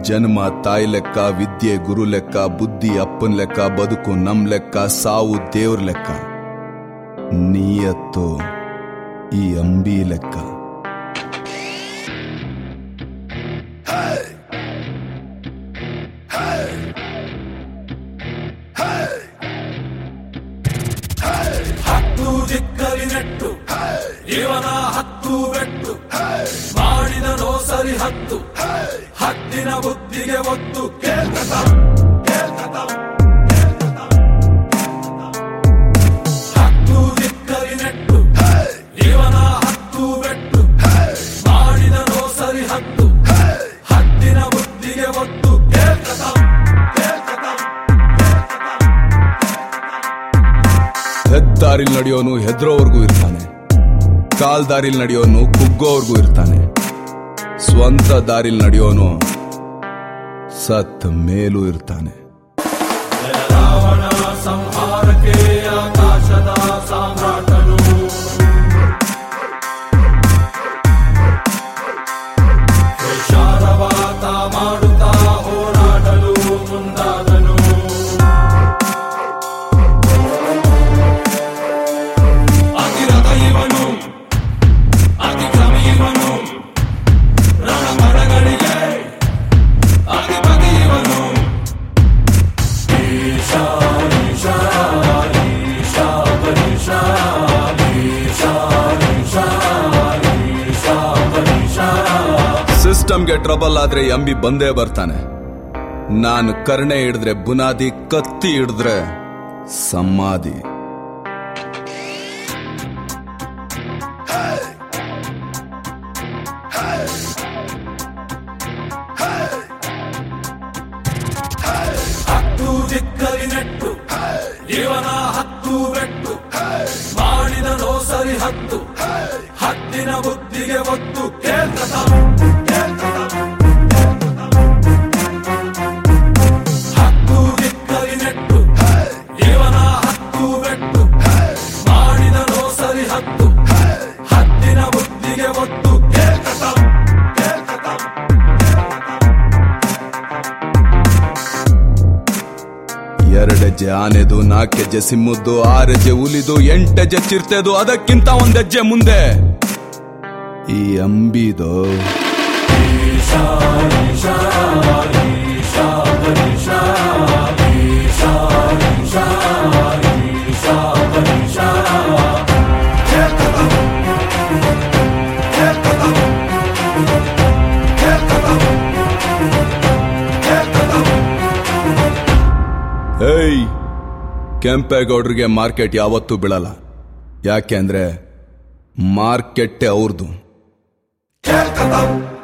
ಜನ್ಮ ತಾಯಿ ಲೆಕ್ಕ ವಿದ್ಯೆ ಗುರು ಲೆಕ್ಕ ಬುದ್ಧಿ ಅಪ್ಪನ್ ಲೆಕ್ಕ ಬದುಕು ನಮ್ ಲೆಕ್ಕ ಸಾವು ದೇವ್ರ ಲೆಕ್ಕ ನೀಯತ್ತು ಈ ಅಂಬಿ ಲೆಕ್ಕ ಹತ್ತು ದಿಕ್ಕಲಿ ನೆಟ್ಟು ಇವನ ಹತ್ತು ಬೆಟ್ಟು ಮಾಡಿದನೋ ಸರಿ ಹತ್ತು ಹತ್ತಿನ ಬುದ್ಧಿಗೆ ಒತ್ತು ಕೇಳ್ಕತ ಕೇಳ್ಕತ ಹತ್ತು ದಿಕ್ಕಲಿ ನೆಟ್ಟು ಇವನ ಹತ್ತು ಬೆಟ್ಟು ಮಾಡಿದನೋ ಸರಿ ಹತ್ತು ಹತ್ತಿನ ಬುದ್ಧಿಗೆ ಒತ್ತು ಕೇಳ್ಕತ ಕೇಳ್ಕತ ಹೆದ್ದಾರಿಲ್ ನಡೆಯೋನು ಹೆದ್ರೋವರ್ಗೂ ಇರ್ತಾನೆ ಕಾಲ್ ದಾರಿಲ್ ನಡೆಯೋನು ಕುಗ್ಗೋವರ್ಗೂ ಇರ್ತಾನೆ ಸ್ವಂತ ದಾರಿಲ್ ನಡೆಯೋನು ಸತ್ ಮೇಲೂ ಇರ್ತಾನೆ ರಾವಣ ಸಂಹಾರಕ್ಕೆ ಆಕಾಶದ ಸಾಮ್ರಾಟನು ವಿಚಾರವಾತ ಮಾಡುತ್ತಾ ಹೋರಾಡಲು ಮುಂದಾದನು ಅತಿರಥ ಇವನು ಅತಿಕ್ರಮ ಇವನು ರಣಮರಗಳಿಗೆ ಅಧಿಪತಿ ಇವನು ಸಿಸ್ಟಮ್ಗೆ ಟ್ರಬಲ್ ಆದ್ರೆ ಎಂಬಿ ಬಂದೇ ಬರ್ತಾನೆ ನಾನು ಕರ್ಣೆ ಹಿಡಿದ್ರೆ ಬುನಾದಿ ಕತ್ತಿ ಹಿಡಿದ್ರೆ ಸಮಾಧಿ ಹತ್ತು ದಿಕ್ಕಲಿ ನೆಟ್ಟು ಇವನ ಹತ್ತು ಬೆಟ್ಟು ಮಾಡಿದನೋ ಸರಿ ಹತ್ತು ಹತ್ತಿನ ಬುದ್ಧಿಗೆ ಒತ್ತು ಕೇಳ್ಕತ ಕೇಳ್ಕತ. ಹತ್ತು ದಿಕ್ಕಲಿ ನೆಟ್ಟು ಇವನ ಹತ್ತು ಬೆಟ್ಟು ಮಾಡಿದನೋ ಸರಿ ಹತ್ತು ಹತ್ತಿನ ಬುದ್ಧಿಗೆ ಒತ್ತು ಕೇಳ್ಕತ ಕೇಳ್ಕತ ಎರಡೆಜ್ಜೆ ಆನೆದು ನಾಲ್ಕೆಜ್ಜೆ ಸಿಮ್ಮದ್ದು ಆರೆಜ್ಜೆ ಹುಲಿದು ಎಂಟೆಜ್ಜೆ ಚಿರ್ತೆದು ಅದಕ್ಕಿಂತ ಒಂದೆಜ್ಜೆ ಮುಂದೆ ಈ ಅಂಬಿದು ಏಯ್ ಕೆಂಪೇಗೌಡ್ರಿಗೆ ಮಾರ್ಕೆಟ್ ಯಾವತ್ತೂ ಬೀಳಲ್ಲ ಯಾಕೆ ಅಂದ್ರೆ ಮಾರ್ಕೆಟ್ಟೆ ಅವ್ರದ್ದು ಕೇಳ್ಕತ